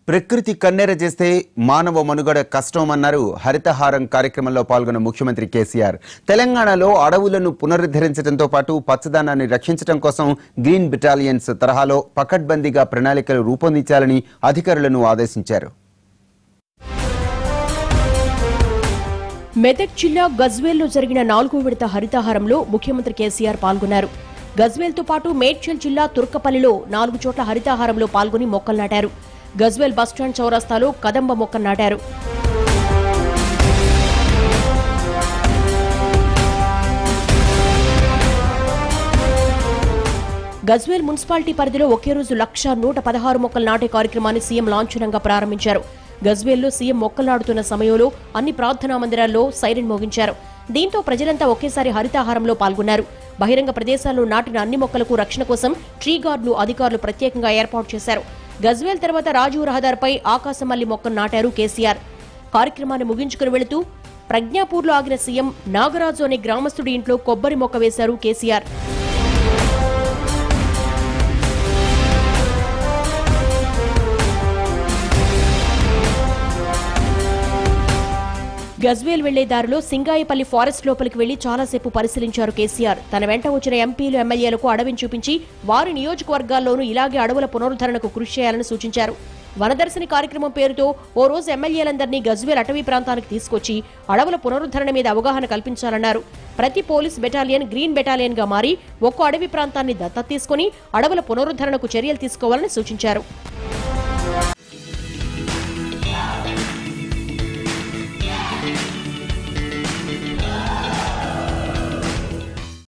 ప్రకృతి కన్నెర చేస్తే మానవ మనుగడ కష్టమన్నారు హరితహారం కార్యక్రమంలో పాల్గొన్న ముఖ్యమంత్రి కేసీఆర్ తెలంగాణలో అడవులను పునరుద్ధరించడంతో పాటు పచ్చదనాన్ని రక్షించడం కోసం గ్రీన్ బెటాలియన్స్ తరహాలో పకడ్బందీగా ప్రణాళికలు రూపొందించాలని అధికారులను ఆదేశించారు మెదక్ జిల్లా గజ్వేల్లో జరిగిన నాలుగో విడత హరితహారంలో ముఖ్యమంత్రి కేసీఆర్ పాల్గొన్నారు గజ్వేల్తో పాటు మేడ్చల్ జిల్లా తుర్కపల్లిలో నాలుగు చోట్ల హరితహారంలో పాల్గొని మొక్కలు నాటారు గజ్వేల్ బస్టాండ్ చౌరస్తాలో కదంబ మొక్కలు నాటారు గజ్వేల్ మున్సిపాలిటీ పరిధిలో ఒకే రోజు లక్ష నూట పదహారు మొక్కలు నాటే కార్యక్రమాన్ని సీఎం లాంఛనంగా ప్రారంభించారు గజ్వేల్లో సీఎం మొక్కలు నాటుతున్న సమయంలో అన్ని ప్రార్థనా మందిరాల్లో సైరన్ మోగించారు దీంతో ప్రజలంతా ఒకేసారి హరితాహారంలో పాల్గొన్నారు బహిరంగ ప్రదేశాల్లో నాటిన అన్ని మొక్కలకు రక్షణ కోసం ట్రీ గార్డులు అధికారులు ప్రత్యేకంగా ఏర్పాటు చేశారు గజ్వేల్ తర్వాత రాజీవ్ రహదారిపై ఆకాశమల్లి మొక్కను నాటారు కేసీఆర్ కార్యక్రమాన్ని ముగించుకుని వెళుతూ ప్రజ్ఞాపూర్లో ఆగిన సీఎం నాగరాజు అనే గ్రామస్తుడి ఇంట్లో కొబ్బరి మొక్క వేశారు కేసీఆర్ గజ్వేల్ వెళ్లే దారిలో సింగాయపల్లి ఫారెస్ట్ లోపలికి వెళ్లి చాలాసేపు పరిశీలించారు కేసీఆర్ తన వెంట వచ్చిన ఎంపీలు ఎమ్మెల్యేలకు అడవిని చూపించి వారి నియోజకవర్గాల్లోనూ ఇలాగే అడవుల పునరుద్ధరణకు కృషి చేయాలని సూచించారు వనదర్శిని కార్యక్రమం పేరుతో ఓ రోజు ఎమ్మెల్యేలందరినీ గజ్వేల్ అటవీ ప్రాంతానికి తీసుకొచ్చి అడవుల పునరుద్ధరణ మీద అవగాహన కల్పించాలన్నారు ప్రతి పోలీస్ బెటాలియన్ గ్రీన్ బెటాలియన్ గా మారి ఒక్కో అడవి ప్రాంతాన్ని దత్తత తీసుకుని అడవుల పునరుద్ధరణకు చర్యలు తీసుకోవాలని సూచించారు